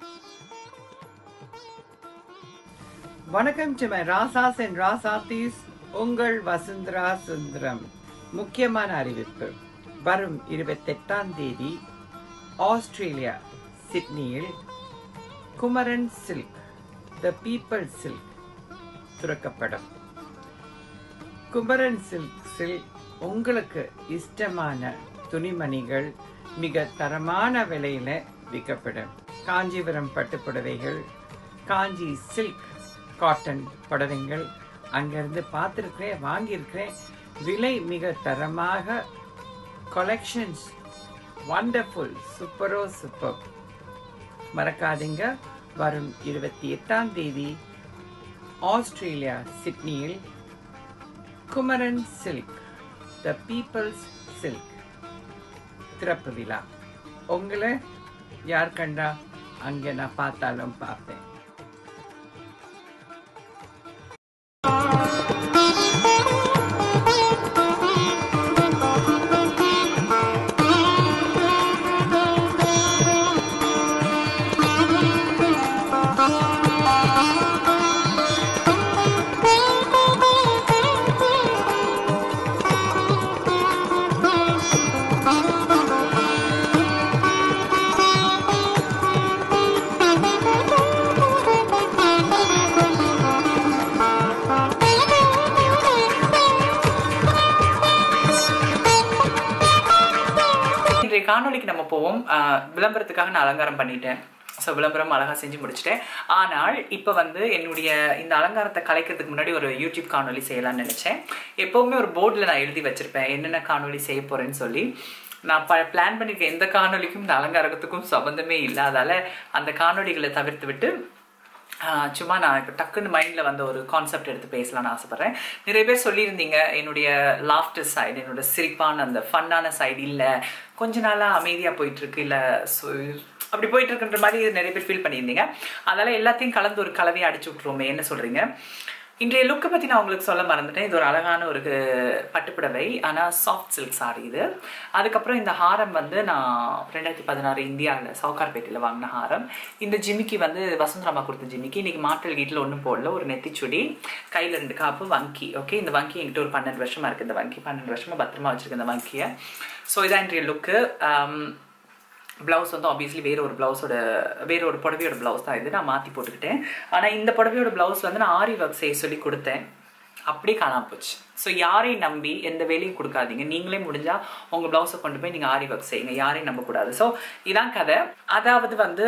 வணக்கம் to my ராசாஸ் and ராசாத்தீஸ் உங்கள் வசுந்தரா சுந்தரம் முக்கியமான அறிவிப்பு வரும் இருபத்தெட்டாம் தேதி ஆஸ்திரேலியா சிட்னியில் Kumaran silk the people silk துறக்கப்படும் குமரன் சில்க்ஸில் உங்களுக்கு இஷ்டமான துணிமணிகள் மிக தரமான விலையில விற்கப்படும் காஞ்சிபுரம் பட்டு புடவைகள் காஞ்சி சில்க் காட்டன் புடவைகள் அங்கிருந்து பார்த்துருக்கிறேன் வாங்கியிருக்கிறேன் விலை மிக தரமாக கொலெக்ஷன்ஸ் வண்டர்ஃபுல் சூப்பரோ சூப்பர் மறக்காதீங்க வரும் இருபத்தி எட்டாம் தேதி ஆஸ்திரேலியா சிட்னியில் Kumaran silk the people's silk திறப்பு விழா உங்களை யார் கண்டா அங்கே நான் பார்த்தாலும் பார்ப்பேன் இன்றைய காணொளிக்கு நம்ம போவோம் ஆஹ் விளம்பரத்துக்காக நான் அலங்காரம் பண்ணிட்டேன் ஸோ விளம்பரம் அழகாக செஞ்சு முடிச்சிட்டேன் ஆனால் இப்போ வந்து என்னுடைய இந்த அலங்காரத்தை கலைக்கிறதுக்கு முன்னாடி ஒரு யூடியூப் காணொளி செய்யலாம்னு நினச்சேன் எப்போவுமே ஒரு போர்டில் நான் எழுதி வச்சிருப்பேன் என்னென்ன காணொளி செய்ய போகிறேன்னு சொல்லி நான் ப பிளான் பண்ணியிருக்க எந்த காணொளிக்கும் இந்த அலங்காரத்துக்கும் சம்மந்தமே இல்லை அதால் அந்த காணொளிகளை தவிர்த்து விட்டு ஆஹ் சும்மா நான் இப்போ டக்குன்னு மைண்டில் வந்த ஒரு கான்செப்ட் எடுத்து பேசலாம்னு ஆசைப்பட்றேன் நிறைய பேர் சொல்லியிருந்தீங்க என்னுடைய லாஃப்டர் சைடு என்னோட சிரிப்பான அந்த ஃபன்னான சைடு இல்லை கொஞ்ச நாளாக அமைதியாக போயிட்டுருக்கு இல்லை அப்படி போயிட்டு இருக்குன்ற மாதிரி நிறைய பேர் ஃபீல் பண்ணியிருந்தீங்க அதனால் எல்லாத்தையும் கலந்து ஒரு கலவையை அடிச்சு விட்ருவோமே என்ன சொல்கிறீங்க இன்றைய லுக்கை பற்றி நான் உங்களுக்கு சொல்ல மறந்துட்டேன் இது ஒரு அழகான ஒரு பட்டுப்புடவை ஆனால் சாஃப்ட் சில்க் சாரி இது அதுக்கப்புறம் இந்த ஹாரம் வந்து நான் ரெண்டாயிரத்தி பதினாறு இந்தியாவில் சவுகார்பேட்டையில் வாங்கின ஹாரம் இந்த ஜிமிக்கி வந்து வசுந்தராமா கொடுத்த ஜிமிக்கி இன்னைக்கு மாட்டல் கீட்டில் ஒன்றும் போடல ஒரு நெத்திச்சுடி கையில் ரெண்டு காப்பு வங்கி ஓகே இந்த வங்கி என்கிட்ட ஒரு பன்னெண்டு வருஷமாக இருக்குது இந்த வங்கி பன்னெண்டு வருஷமாக பத்திரமா வச்சுருக்கேன் இந்த வங்கியை ஸோ இதான் இன்றைய லுக்கு ப்ளவுஸ் வந்து ஆப்வியஸ்லி வேற ஒரு ப்ளவுஸோட வேற ஒரு புடவையோட ப்ளவுஸ் தான் இது நான் மாற்றி போட்டுக்கிட்டேன் ஆனால் இந்த புடவையோட ப்ளவுஸ் வந்து நான் ஆரி ஒர்க் செய்ய சொல்லி கொடுத்தேன் அப்படியே காணாம போச்சு ஸோ யாரையும் நம்பி எந்த வேலையும் கொடுக்காதீங்க நீங்களே முடிஞ்சால் உங்கள் ப்ளவுஸை கொண்டு போய் நீங்கள் ஆரி ஒர்க் செய்யுங்க யாரையும் நம்பக்கூடாது ஸோ இதான் கதை அதாவது வந்து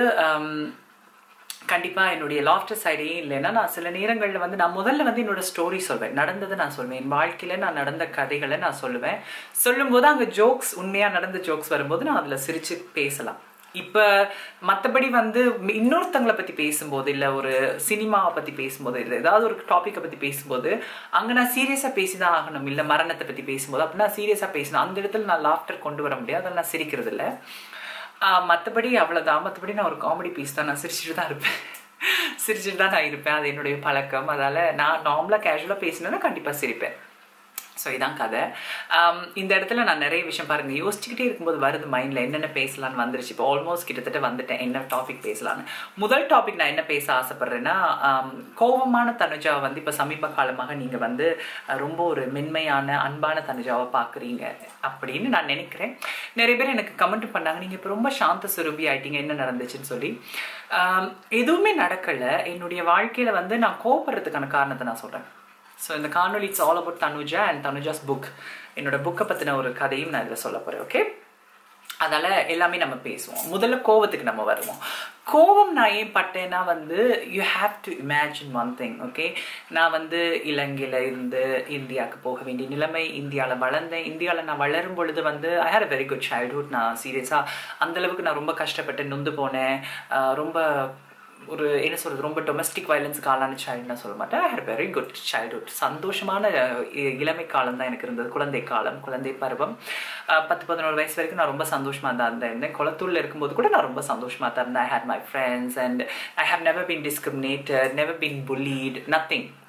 கண்டிப்பாக என்னுடைய லாஃப்டர் சைடே இல்லைன்னா நான் சில நேரங்களில் வந்து நான் முதல்ல வந்து என்னோட ஸ்டோரி சொல்வேன் நடந்ததை நான் சொல்வேன் என் வாழ்க்கையில் நான் நடந்த கதைகளை நான் சொல்லுவேன் சொல்லும்போது அங்கே ஜோக்ஸ் உண்மையாக நடந்த ஜோக்ஸ் வரும்போது நான் அதில் சிரித்து பேசலாம் இப்போ மற்றபடி வந்து இன்னொருத்தங்களை பற்றி பேசும்போது இல்லை ஒரு சினிமாவை பற்றி பேசும்போது இல்லை ஏதாவது ஒரு டாப்பிக்கை பற்றி பேசும்போது அங்கே நான் சீரியஸாக பேசி தான் ஆகணும் இல்லை மரணத்தை பற்றி பேசும்போது அப்படின்னா சீரியஸாக பேசணும் அந்த இடத்துல நான் லாஃப்டர் கொண்டு வர முடியாது அதில் நான் சிரிக்கிறது இல்லை மற்றபடி அவ்வளோதான் மற்றபடி நான் ஒரு காமெடி பீஸ் தான் நான் சிரிச்சுட்டு தான் இருப்பேன் சிரிச்சுட்டு தான் நான் இருப்பேன் அது என்னுடைய பழக்கம் அதால் நான் நார்மலாக கேஷுவலாக பேசினேன்னா கண்டிப்பாக சிரிப்பேன் ஸோ இதான் கதை இந்த இடத்துல நான் நிறைய விஷயம் பாருங்கள் யோசிச்சுக்கிட்டே இருக்கும்போது வருது மைண்டில் என்னென்ன பேசலான்னு வந்துருச்சு இப்போ ஆல்மோஸ்ட் கிட்டத்தட்ட வந்துட்டேன் என்ன டாபிக் பேசலான்னு முதல் டாபிக் நான் என்ன பேச ஆசைப்பட்றேன்னா கோபமான தனுஜாவை வந்து இப்போ சமீப காலமாக நீங்கள் வந்து ரொம்ப ஒரு மென்மையான அன்பான தனுஜாவை பார்க்குறீங்க அப்படின்னு நான் நினைக்கிறேன் நிறைய பேர் எனக்கு கமெண்ட் பண்ணாங்க நீங்கள் இப்போ ரொம்ப சாந்த சுரூபி ஆயிட்டீங்க என்ன நடந்துச்சுன்னு சொல்லி எதுவுமே நடக்கலை என்னுடைய வாழ்க்கையில் வந்து நான் கோபப்படுறதுக்கான காரணத்தை நான் சொல்கிறேன் ஸோ இந்த காணொலி it's all about Tanuja and Tanuja's book என்னோட புக்கை பற்றின ஒரு கதையும் நான் இதில் சொல்ல போகிறேன் ஓகே அதனால் எல்லாமே நம்ம பேசுவோம் முதல்ல கோவத்துக்கு நம்ம வருவோம் கோவம் நான் ஏன் பட்டேன்னா வந்து you have to imagine one thing okay நான் வந்து இலங்கையில் இருந்து இந்தியாவுக்கு போக வேண்டிய நிலைமை இந்தியாவில் வளர்ந்தேன் இந்தியாவில் நான் வளரும் பொழுது வந்து I had a very good childhood நான் சீரியஸாக அந்தளவுக்கு நான் ரொம்ப கஷ்டப்பட்டு நொந்து போனேன் ரொம்ப ஒரு என்ன சொல்கிறது ரொம்ப டொமஸ்டிக் வயலன்ஸுக்கு ஆளான சைல்டு நான் சொல்ல மாட்டேன் I had very good childhood சந்தோஷமான இளமை காலம் தான் எனக்கு இருந்தது குழந்தை காலம் குழந்தை பருவம் பத்து பதினோரு வயசு வரைக்கும் நான் ரொம்ப சந்தோஷமாக தான் இருந்தேன் குளத்தூரில் இருக்கும்போது கூட நான் ரொம்ப சந்தோஷமாக தான் இருந்தேன் I had my friends and I have never been discriminated never been bullied nothing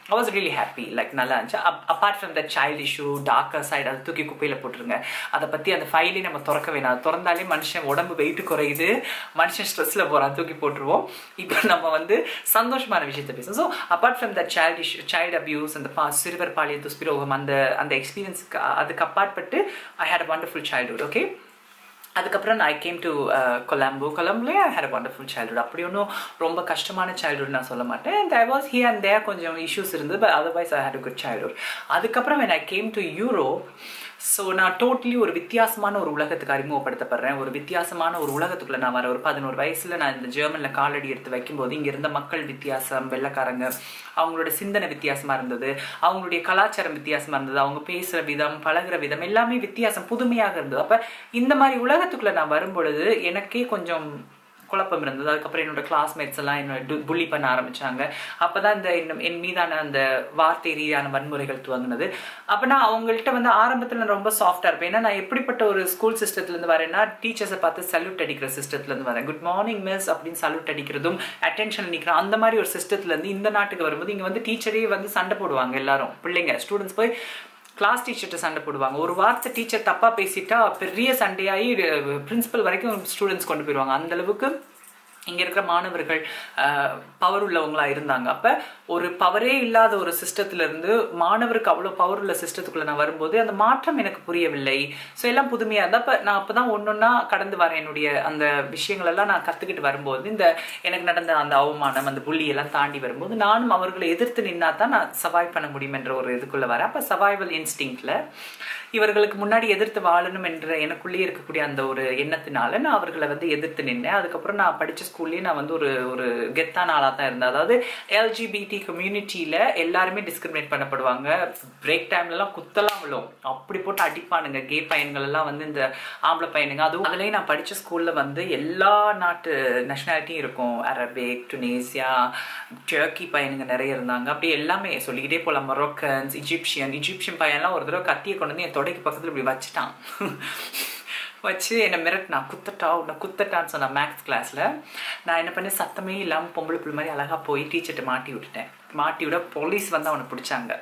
I was really happy like நல்லா இருந்துச்சு apart from the child issue darker side அதை தூக்கி குப்பையில் போட்டுருங்க அதை பற்றி அந்த ஃபைலே நம்ம திறக்க வேணாம் அது திறந்தாலே மனுஷன் உடம்பு வெயிட் குறையுது மனுஷன் ஸ்ட்ரெஸ்ஸில் போகிறான் தூக்கி போட்டுருவோம் இப்போ நம்ம வந்து சந்தோஷமான விஷயத்தை பேசுவோம் so apart from the child issue child abuse அந்த பா சிறுவர் பாலியல் துஷ்பிரோகம் அந்த அந்த எக்ஸ்பீரியன்ஸ்க்கு அதுக்கு அப்பாற்பட்டு I had a wonderful childhood okay அதுக்கப்புறம் நான் ஐ கேம் டு கொலம்போ கொலம்போலே I had a wonderful childhood அப்படி ஒன்றும் ரொம்ப கஷ்டமான சைல்டுஹுட் நான் சொல்ல மாட்டேன் and I was here and there கொஞ்சம் இஷ்யூஸ் இருந்தது but otherwise I had a good childhood அதுக்கப்புறம் when I came to Euro so நான் டோட்டலி ஒரு வித்தியாசமான ஒரு உலகத்துக்கு அறிமுகப்படுத்தப்படுறேன் ஒரு வித்தியாசமான ஒரு உலகத்துக்குள்ள நான் வர ஒரு பதினோரு வயசுல நான் இந்த ஜெர்மனில் காலடி எடுத்து வைக்கும்போது இங்க இருந்த மக்கள் வித்தியாசம் வெள்ளக்காரங்க அவங்களோட சிந்தனை வித்தியாசமா இருந்தது அவங்களுடைய கலாச்சாரம் வித்தியாசமா இருந்தது அவங்க பேசுற விதம் பழகுற விதம் எல்லாமே வித்தியாசம் புதுமையாக இருந்தது அப்ப இந்த மாதிரி உலகத்துக்குள்ள நான் வரும்பொழுது எனக்கே கொஞ்சம் குழப்பம் இருந்தது அதுக்கப்புறம் என்னோட கிளாஸ்மேட்ஸ் எல்லாம் என்னோட புள்ளி பண்ண ஆரம்பிச்சாங்க அப்பதான் இந்த இன்னும் என் மீதான அந்த வார்த்தை ரீதியான வன்முறைகள் துவங்கினது அப்ப நான் அவங்கள்ட்ட வந்து ஆரம்பத்துல நான் ரொம்ப சாஃப்டா இருப்பேன் ஏன்னா நான் எப்படிப்பட்ட ஒரு ஸ்கூல் சிஸ்டத்துல இருந்து வரேன்னா டீச்சர்ஸை பார்த்து சல்யூட் அடிக்கிற சிஸ்டத்துல இருந்து வரேன் குட் மார்னிங் மிஸ் அப்படின்னு சல்யூட் அடிக்கிறதும் அட்டென்ஷன் நிற்கிறோம் அந்த மாதிரி ஒரு சிஸ்டத்துல இருந்து இந்த நாட்டுக்கு வரும்போது இங்க வந்து டீச்சரே வந்து சண்டை போடுவாங்க எல்லாரும் பிள்ளைங்க ஸ்டூடெண்ட்ஸ் போய் கிளாஸ் டீச்சர்கிட்ட சண்டை போடுவாங்க ஒரு வார்த்தை டீச்சர் தப்பா பேசிட்டா பெரிய சண்டையாகி பிரின்சிபல் வரைக்கும் ஸ்டூடெண்ட்ஸ் கொண்டு போயிடுவாங்க அந்த அளவுக்கு இங்க இருக்கிற மாணவர்கள் பவர் உள்ளவங்களா இருந்தாங்க அப்ப ஒரு பவரே இல்லாத ஒரு சிஸ்டத்துல இருந்து மாணவருக்கு அவ்வளவு பவர் உள்ள சிஸ்டத்துக்குள்ள நான் வரும்போது அந்த மாற்றம் எனக்கு புரியவில்லை ஸோ எல்லாம் புதுமையா இருந்தா அப்ப நான் அப்பதான் ஒன்னொன்னா கடந்து வரேன் என்னுடைய அந்த விஷயங்கள் எல்லாம் நான் கத்துக்கிட்டு வரும்போது இந்த எனக்கு நடந்த அந்த அவமானம் அந்த புள்ளி எல்லாம் தாண்டி வரும்போது நானும் அவர்களை எதிர்த்து நின்னா தான் நான் சவாய் பண்ண முடியும் என்ற ஒரு இதுக்குள்ள வரேன் அப்ப சவாய்வல் இன்ஸ்டிங்க்ல இவர்களுக்கு முன்னாடி எதிர்த்து வாழணும் என்ற எனக்குள்ளேயே இருக்கக்கூடிய அந்த ஒரு எண்ணத்தினால நான் அவர்களை வந்து எதிர்த்து நின்னேன் அதுக்கப்புறம் நான் படிச்ச ஸ்கூல்லேயே நான் வந்து ஒரு ஒரு கெத்தான ஆளாக தான் இருந்தேன் அதாவது எல்ஜிபிடி கம்யூனிட்டியில எல்லாருமே டிஸ்கிரிமினேட் பண்ணப்படுவாங்க பிரேக் டைம்லலாம் குத்தலாம் விழும் அப்படி போட்டு அடிப்பானுங்க கே பையன்கள் எல்லாம் வந்து இந்த ஆம்பளை பையனுங்க அதுவும் அதுலேயும் நான் படிச்ச ஸ்கூல்ல வந்து எல்லா நாட்டு நேஷனாலிட்டியும் இருக்கும் அரபிக் டுனேசியா டர்க்கி பையனுங்க நிறைய இருந்தாங்க அப்படி எல்லாமே சொல்லிக்கிட்டே போகலாம் மொரோக்கன்ஸ் இஜிப்சியன் இஜிப்சியன் பையன்லாம் ஒரு தடவை கத்தியை கொண்டு வந்து என் தொடைக்கு பக்கத்தில் இப்படி வச்சுட்டான் வச்சு என்னை மிரட்டினா குத்தட்டா உன்னை குத்தட்டான்னு சொன்ன மேக்ஸ் கிளாஸில் நான் என்ன பண்ணி சத்தமே இல்லாமல் பொம்பளை பிள்ளை மாதிரி அழகாக போய் டீச்சர்கிட்ட மாட்டி விட்டுட்டேன் மாட்டி விட போலீஸ் வந்து அவனை பிடிச்சாங்க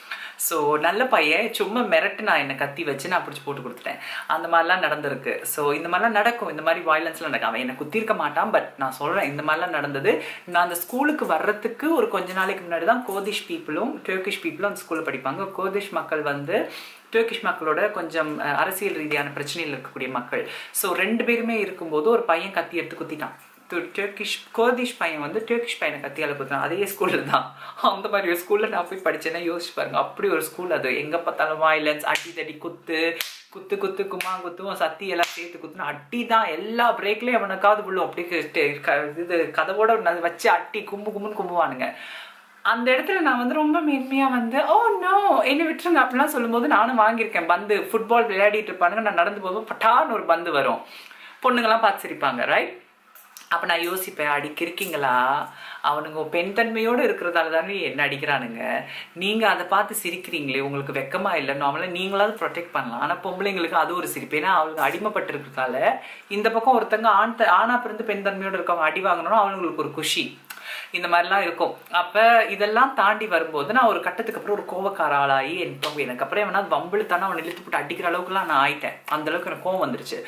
ஸோ நல்ல பையன் சும்மா மிரட்டு நான் என்னை கத்தி வச்சு நான் பிடிச்சி போட்டு கொடுத்துட்டேன் அந்த மாதிரிலாம் நடந்திருக்கு ஸோ இந்த மாதிரிலாம் நடக்கும் இந்த மாதிரி வயலன்ஸ்லாம் நடக்கும் அவன் என்னை குத்திருக்க மாட்டான் பட் நான் சொல்கிறேன் இந்த மாதிரிலாம் நடந்தது நான் அந்த ஸ்கூலுக்கு வர்றதுக்கு ஒரு கொஞ்ச நாளைக்கு முன்னாடி தான் கோதிஷ் பீப்புளும் டர்க்கிஷ் பீப்புளும் அந்த ஸ்கூலில் படிப்பாங்க கோதிஷ் மக்கள் வந்து டர்க்கிஷ் மக்களோட கொஞ்சம் அரசியல் ரீதியான பிரச்சனையில் இருக்கக்கூடிய மக்கள் ஸோ ரெண்டு பேருமே இருக்கும்போது ஒரு பையன் கத்தி எடுத்து குத்திட்டான் டர்க்கிஷ் கோதிஷ் பையன் வந்து டர்க்கிஷ் பையனை கத்தியால குத்துறான் அதே ஸ்கூலில் தான் அந்த மாதிரி ஒரு ஸ்கூலில் நான் போய் படிச்சேன்னா யோசிச்சு பாருங்க அப்படி ஒரு ஸ்கூல் அது எங்கே பார்த்தாலும் வாயிலன்ஸ் அடி தடி குத்து குத்து குத்து குமா குத்துவோம் சத்தி எல்லாம் சேர்த்து குத்துனா அடி தான் எல்லா பிரேக்லேயும் அவனுக்காவது விழும் அப்படி இது கதவோட வச்சு அட்டி கும்பு கும்புன்னு கும்புவானுங்க அந்த இடத்துல நான் வந்து ரொம்ப மென்மையா வந்து ஓ நோ என்ன விட்டுருங்க அப்படிலாம் சொல்லும்போது நானும் வாங்கியிருக்கேன் பந்து ஃபுட்பால் விளையாடிட்டு இருப்பானுங்க நான் நடந்து போகும்போது பட்டான்னு ஒரு பந்து வரும் பொண்ணுங்கெல்லாம் பார்த்து சிரிப்பாங்க ரைட் அப்போ நான் யோசிப்பேன் அடிக்க இருக்கீங்களா அவனுங்க பெண் தன்மையோடு இருக்கிறதால தானே என்ன அடிக்கிறானுங்க நீங்கள் அதை பார்த்து சிரிக்கிறீங்களே உங்களுக்கு வெக்கமா இல்லை நார்மலாக நீங்களாவது ப்ரொடெக்ட் பண்ணலாம் ஆனால் பொம்பளைங்களுக்கு அது ஒரு சிரிப்பு ஏன்னா அவளுக்கு அடிமைப்பட்டிருக்கிறதால இந்த பக்கம் ஒருத்தங்க ஆண் ஆணா பிறந்து பெண் தன்மையோடு இருக்கவங்க அடி வாங்கணும்னா அவங்களுக்கு ஒரு குஷி இந்த மாதிரிலாம் இருக்கும் அப்போ இதெல்லாம் தாண்டி வரும்போது நான் ஒரு கட்டத்துக்கு அப்புறம் ஒரு கோவக்கார ஆளாகி எனக்கு எனக்கு அப்புறம் எவனா வம்பிழுத்தானே அவனை இழுத்து போட்டு அடிக்கிற அளவுக்குலாம் நான் ஆயிட்டேன் அந்த அளவுக்கு எனக்கு கோவம் வந்துருச்சு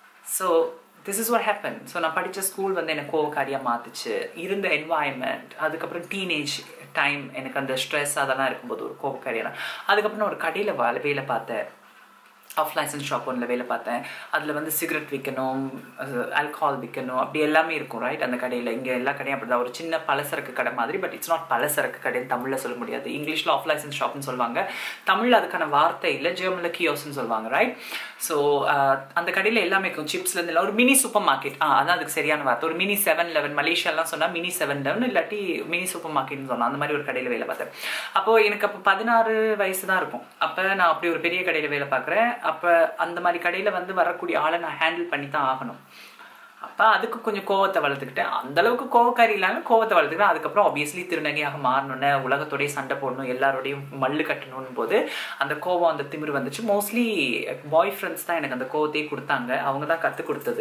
so this is what happen so நான் படித்த ஸ்கூல் வந்து எனக்கு கோவக்காரியாக மாற்றுச்சு இருந்த என்வாயன்மெண்ட் அதுக்கப்புறம் டீனேஜ் டைம் எனக்கு அந்த ஸ்ட்ரெஸ் அதெல்லாம் இருக்கும்போது ஒரு கோவக்காரியாக அதுக்கப்புறம் ஒரு கடையில் வேலை வேலை பார்த்தேன் ஆஃப் லைசன்ஸ் ஷாப் ஒன்றில் வேலை பார்த்தேன் அதில் வந்து சிகரெட் விற்கணும் ஆல்கஹால் விற்கணும் அப்படி எல்லாமே இருக்கும் ரைட் அந்த கடையில் இங்கே எல்லா கடையும் அப்படி தான் ஒரு சின்ன பலசரக்கு கடை மாதிரி பட் இட்ஸ் நாட் பலசரக்கு கடைன்னு தமிழில் சொல்ல முடியாது இங்கிலீஷில் ஆஃப் லைசன்ஸ் ஷாப்னு சொல்லுவாங்க தமிழில் அதுக்கான வார்த்தை இல்லை ஜெர்மனில் கியோஸ்ன்னு சொல்லுவாங்க ரைட் ஸோ அந்த கடையில் எல்லாமே இருக்கும் சிப்ஸ்லேருந்து இல்லை ஒரு மினி சூப்பர் மார்க்கெட் ஆ அதான் அதுக்கு சரியான வார்த்தை ஒரு மினி செவன் லெவன் மலேசியாலாம் சொன்னால் மினி செவன் லெவன் இல்லாட்டி மினி சூப்பர் மார்க்கெட்னு சொன்னோம் அந்த மாதிரி ஒரு கடையில் வேலை பார்த்தேன் அப்போது எனக்கு அப்போ பதினாறு வயசு தான் இருக்கும் அப்போ நான் அப்படி ஒரு பெரிய கடையில் வேலை பார்க்குறேன் அப்போ அந்த மாதிரி கடையில் வந்து வரக்கூடிய ஆளை நான் ஹேண்டில் பண்ணி தான் ஆகணும் அப்போ அதுக்கு கொஞ்சம் கோவத்தை வளர்த்துக்கிட்டேன் அந்த அளவுக்கு கோவக்காரி இல்லாமல் கோவத்தை வளர்த்துக்கிட்டேன் அதுக்கப்புறம் ஆப்வியஸ்லி திருநங்கையாக மாறணுன்னு உலகத்தோடய சண்டை போடணும் எல்லாரோடையும் மல்லு கட்டணும் போது அந்த கோவம் அந்த திமிர் வந்துச்சு மோஸ்ட்லி பாய் ஃப்ரெண்ட்ஸ் தான் எனக்கு அந்த கோவத்தையே கொடுத்தாங்க அவங்க தான் கற்றுக் கொடுத்தது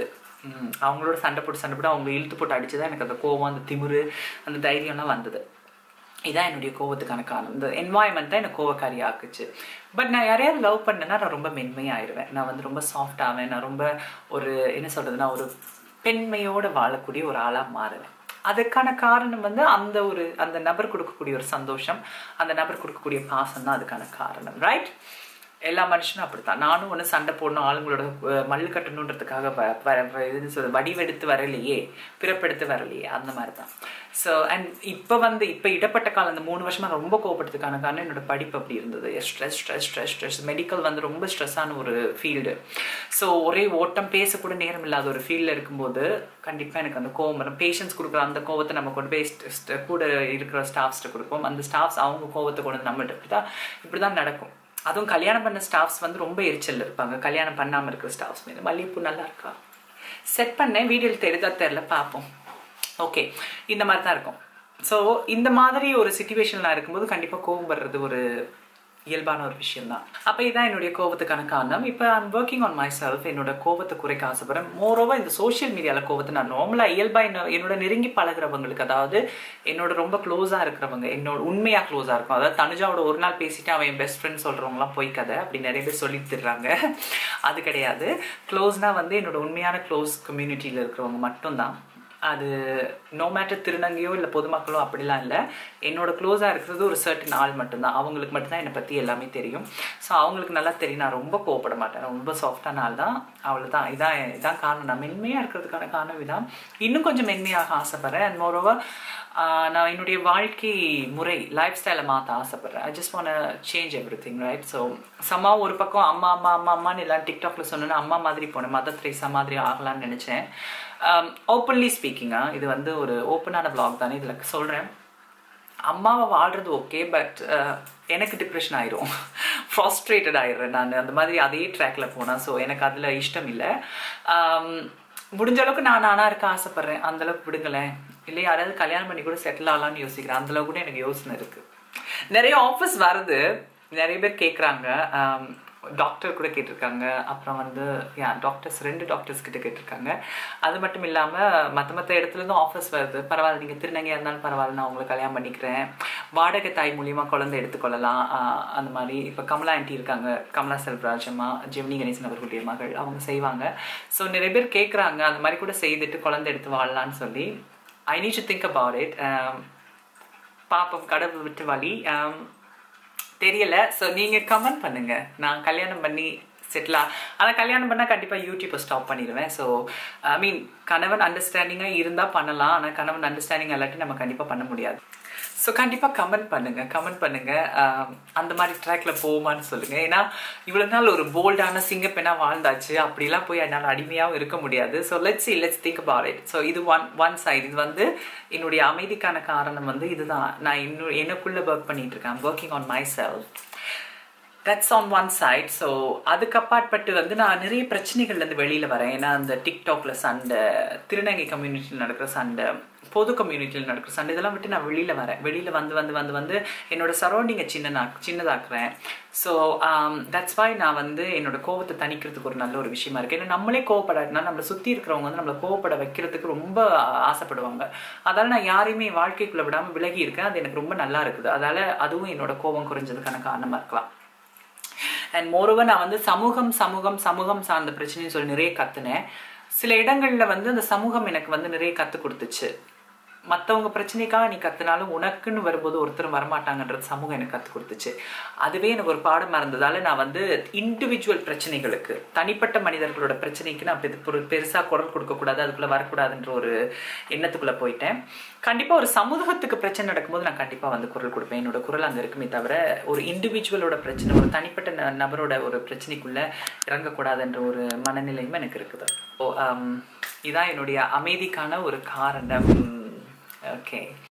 அவங்களோட சண்டை போட்டு சண்டை போட்டு அவங்க இழுத்து போட்டு அடிச்சு தான் எனக்கு அந்த கோவம் அந்த திமிரு அந்த தைரியம்லாம் வந்தது இதான் என்னுடைய கோவத்துக்கான காரணம் இந்த என்வாயன்மெண்ட் தான் எனக்கு கோவக்காரி ஆக்குச்சு பட் நான் யாரையாவது லவ் பண்ணேன்னா நான் ரொம்ப மென்மையாயிருவேன் நான் வந்து ரொம்ப சாஃப்ட் ஆவேன் நான் ரொம்ப ஒரு என்ன சொல்றதுன்னா ஒரு பெண்மையோட வாழக்கூடிய ஒரு ஆளாக மாறுவேன் அதுக்கான காரணம் வந்து அந்த ஒரு அந்த நபர் கொடுக்கக்கூடிய ஒரு சந்தோஷம் அந்த நபர் கொடுக்கக்கூடிய பாசம் தான் அதுக்கான காரணம் ரைட் எல்லா மனுஷனும் அப்படித்தான் நானும் ஒன்று சண்டை போடணும் ஆளுங்களோட அஹ், மல்லு கட்டணுன்றதுக்காக வ வர வ- இது சொல்றது வடிவெடுத்து வரலையே பிறப்பெடுத்து வரலையே அந்த மாதிரி தான் ஸோ அண்ட் இப்போ வந்து இப்போ இடப்பட்ட காலம் இந்த மூணு வருஷமா ரொம்ப கோவப்படுறதுக்கான காரணம் என்னோட படிப்பு அப்படி இருந்தது stress stress stress stress medical வந்து ரொம்ப ஸ்ட்ரெஸ்ஸான ஒரு ஃபீல்டு ஸோ ஒரே ஓட்டம் பேசக்கூட நேரம் இல்லாத ஒரு ஃபீல்டில் இருக்கும்போது கண்டிப்பாக எனக்கு அந்த கோவம் வரும் பேஷன்ஸ் கொடுக்குற அந்த கோவத்தை நம்ம கொண்டு போய் st- st- கூட இருக்கிற ஸ்டாஃப்ஸ்ட்டு கொடுப்போம் அந்த ஸ்டாஃப்ஸ் அவங்க கோவத்தை கொண்டு வந்து நம்மகிட்ட இப்படி தான் இப்படி தான் நடக்கும் அதுவும் கல்யாணம் பண்ண ஸ்டாஃப்ஸ் வந்து ரொம்ப எரிச்சல் இருப்பாங்க கல்யாணம் பண்ணாமல் இருக்கிற ஸ்டாஃப்ஸ் மீது மல்லிகைப்பூ நல்லா இருக்கா செட் பண்ணேன் வீடியோவில் தெரியுதா தெரில பார்ப்போம் ஓகே இந்த மாதிரி தான் இருக்கும் ஸோ இந்த மாதிரி ஒரு சுச்சுவேஷனில் இருக்கும்போது கண்டிப்பாக கோவம் வர்றது ஒரு இயல்பான ஒரு விஷயம் தான் அப்போ இதான் என்னுடைய கோவத்துக்கான காரணம் இப்போ I'm working on myself என்னோட கோவத்தை குறைக்க ஆசைப்படுறேன் மோரோவா இந்த சோஷியல் மீடியாவில் கோவத்தை நான் நார்மலாக இயல்பாக என்ன என்னோட நெருங்கி பழகுறவங்களுக்கு அதாவது என்னோட ரொம்ப க்ளோஸாக இருக்கிறவங்க என்னோட உண்மையாக க்ளோஸாக இருக்கும் அதாவது தனுஜாவோட ஒரு நாள் பேசிட்டு அவன் என் பெஸ்ட் ஃப்ரெண்ட் சொல்கிறவங்களாம் போய் கதை அப்படி நிறைய பேர் சொல்லிட்டு திடுறாங்க அது கிடையாது க்ளோஸ்னா வந்து என்னோட உண்மையான க்ளோஸ் கம்யூனிட்டியில் இருக்கிறவங்க மட்டும்தான் அது நோ மேட்டர் திருநங்கையோ இல்லை பொதுமக்களோ அப்படிலாம் இல்லை என்னோட க்ளோஸாக இருக்கிறது ஒரு சர்டன் ஆள் மட்டும்தான் அவங்களுக்கு மட்டும்தான் என்னை பற்றி எல்லாமே தெரியும் ஸோ அவங்களுக்கு நல்லா தெரியும் நான் ரொம்ப கோவப்பட மாட்டேன் நான் ரொம்ப சாஃப்டான ஆள் தான் அவ்வளோதான் இதான் இதான் காரணம் நான் மென்மையாக இருக்கிறதுக்கான காரணம் இதான் இன்னும் கொஞ்சம் மென்மையாக ஆசைப்பட்றேன் அண்ட் மோரோவர் நான் என்னுடைய வாழ்க்கை முறை லைஃப் ஸ்டைலை மாற்ற ஆசைப்பட்றேன் I just want change everything right so சம்மா ஒரு பக்கம் அம்மா அம்மா அம்மா அம்மான்னு எல்லாம் டிக்டாக்ல சொன்னேன்னா அம்மா மாதிரி போனேன் மதர் த்ரீசா மாதிரி ஆகலாம்னு நினச்சேன் ஓப்பன்லி ஸ்பீக்கிங்கா இது வந்து ஒரு ஓப்பனான vlog தானே இதில் சொல்கிறேன் அம்மாவை வாழ்றது ஓகே பட் எனக்கு டிப்ரெஷன் ஆயிரும் ஃப்ராஸ்ட்ரேட்டட் ஆயிடுறேன் நான் அந்த மாதிரி அதே ட்ராக்ல போனேன் ஸோ எனக்கு அதில் இஷ்டம் இல்லை முடிஞ்ச அளவுக்கு நான் நானாக இருக்க ஆசைப்பட்றேன் அந்த அளவுக்கு விடுங்களேன் இல்லை யாராவது கல்யாணம் பண்ணி கூட செட்டில் ஆகலாம்னு யோசிக்கிறேன் அந்த அளவுக்கு கூட எனக்கு யோசனை இருக்கு நிறைய ஆஃபீஸ் வருது நிறைய பேர் கேட்குறாங்க டாக்டர் கூட கேட்டிருக்காங்க அப்புறம் வந்து யா டாக்டர்ஸ் ரெண்டு டாக்டர்ஸ் கிட்ட கேட்டிருக்காங்க அது மட்டும் இல்லாமல் மற்ற மற்ற இடத்துலேருந்தும் ஆஃபர்ஸ் வருது பரவாயில்ல நீங்கள் திருநங்கையாக இருந்தாலும் பரவாயில்ல நான் உங்களை கல்யாணம் பண்ணிக்கிறேன் வாடகை தாய் மூலியமாக குழந்தை எடுத்துக்கொள்ளலாம் ஆஹ் அந்த மாதிரி இப்போ கமலா ஆண்டி இருக்காங்க கமலா செல்வராஜ் அம்மா ஜெமினி கணேசன் அவர்களுடைய மகள் அவங்க செய்வாங்க ஸோ நிறைய பேர் கேட்குறாங்க அந்த மாதிரி கூட செய்துட்டு குழந்தை எடுத்து வாழலான்னு சொல்லி I need to think about it பாப்பம் கடவுள் விட்டு வழி ஆம், தெரியல ஸோ நீங்கள் கமெண்ட் பண்ணுங்க நான் கல்யாணம் பண்ணி செட்டிலா ஆனால் கல்யாணம் பண்ணால் கண்டிப்பாக யூடியூப்பை ஸ்டாப் பண்ணிடுவேன் ஸோ ஐ மீன் கணவன் அண்டர்ஸ்டாண்டிங்காக இருந்தால் பண்ணலாம் ஆனால் கணவன் அண்டர்ஸ்டாண்டிங் இல்லாட்டி நம்ம கண்டிப்பாக பண்ண முடியாது ஸோ கண்டிப்பாக கமெண்ட் பண்ணுங்க கமெண்ட் பண்ணுங்க ஆம், அந்த மாதிரி ட்ராக்ல போமான்னு சொல்லுங்க ஏன்னா இவ்வளோ நாள் ஒரு போல்டான சிங்கப்பெண்ணா வாழ்ந்தாச்சு அப்படிலாம் போய் என்னால் அடிமையாகவும் இருக்க முடியாது so let's see let's think about it so இது ஒன் ஒன் சைடு இது வந்து என்னுடைய அமைதிக்கான காரணம் வந்து இதுதான் நான் இன்னும் எனக்குள்ள ஒர்க் பண்ணிட்டு இருக்கேன் working on myself that's on one side so அதுக்கு அப்பாற்பட்டு வந்து நான் நிறைய பிரச்சனைகள்லேருந்து வெளியில் வரேன் ஏன்னா அந்த டிக்டாக்ல சண்டை திருநங்கை கம்யூனிட்டியில் நடக்கிற சண்டை பொது கம்யூனிட்டியில் நடக்கிற சண்டை இதெல்லாம் விட்டு நான் வெளியில் வரேன் வெளியில் வந்து வந்து வந்து வந்து என்னோட சரௌண்டிங்கை சின்ன சின்னதாக்குறேன் ஸோ தட்ஸ் வாய் நான் வந்து என்னோட கோவத்தை தணிக்கிறதுக்கு ஒரு நல்ல ஒரு விஷயமா இருக்கு ஏன்னா நம்மளே கோவப்படாட்டினா நம்மளை சுற்றி இருக்கிறவங்க வந்து நம்மளை கோவப்பட வைக்கிறதுக்கு ரொம்ப ஆசைப்படுவாங்க அதால நான் யாரையுமே என் வாழ்க்கைக்குள்ள விடாமல் விலகி இருக்கேன் அது எனக்கு ரொம்ப நல்லா இருக்குது அதால அதுவும் என்னோட கோபம் குறைஞ்சதுக்கான காரணமாக இருக்கலாம் அண்ட் மோரோவர் நான் வந்து சமூகம் சமூகம் சமூகம் சார்ந்த பிரச்சனைன்னு சொல்லி நிறைய கத்துனேன் சில இடங்கள்ல வந்து அந்த சமூகம் எனக்கு வந்து நிறைய கத்து கொடுத்துச்சு மற்றவங்க பிரச்சனைக்காக நீ கத்துனாலும் உனக்குன்னு வரும்போது ஒருத்தரும் வரமாட்டாங்கன்றது சமூகம் எனக்கு கற்றுக் கொடுத்துச்சு அதுவே எனக்கு ஒரு பாடமாக இருந்ததால நான் வந்து இண்டிவிஜுவல் பிரச்சனைகளுக்கு தனிப்பட்ட மனிதர்களோட பிரச்சனைக்கு நான் பெரு- பெரு- பெருசா குரல் கொடுக்கக்கூடாது அதுக்குள்ள வரக்கூடாதுன்ற ஒரு எண்ணத்துக்குள்ள போயிட்டேன் கண்டிப்பா ஒரு சமூகத்துக்கு பிரச்சனை நடக்கும்போது நான் கண்டிப்பா வந்து குரல் கொடுப்பேன் என்னோட குரல் அங்க இருக்குமே தவிர ஒரு இண்டிவிஜுவலோட பிரச்சனை ஒரு தனிப்பட்ட ந- நபரோட ஒரு பிரச்சனைக்குள்ள இறங்கக்கூடாதுன்ற ஒரு மனநிலையும் எனக்கு இருக்குது ஸோ இதான் என்னுடைய அமைதிக்கான ஒரு காரணம் ஓகே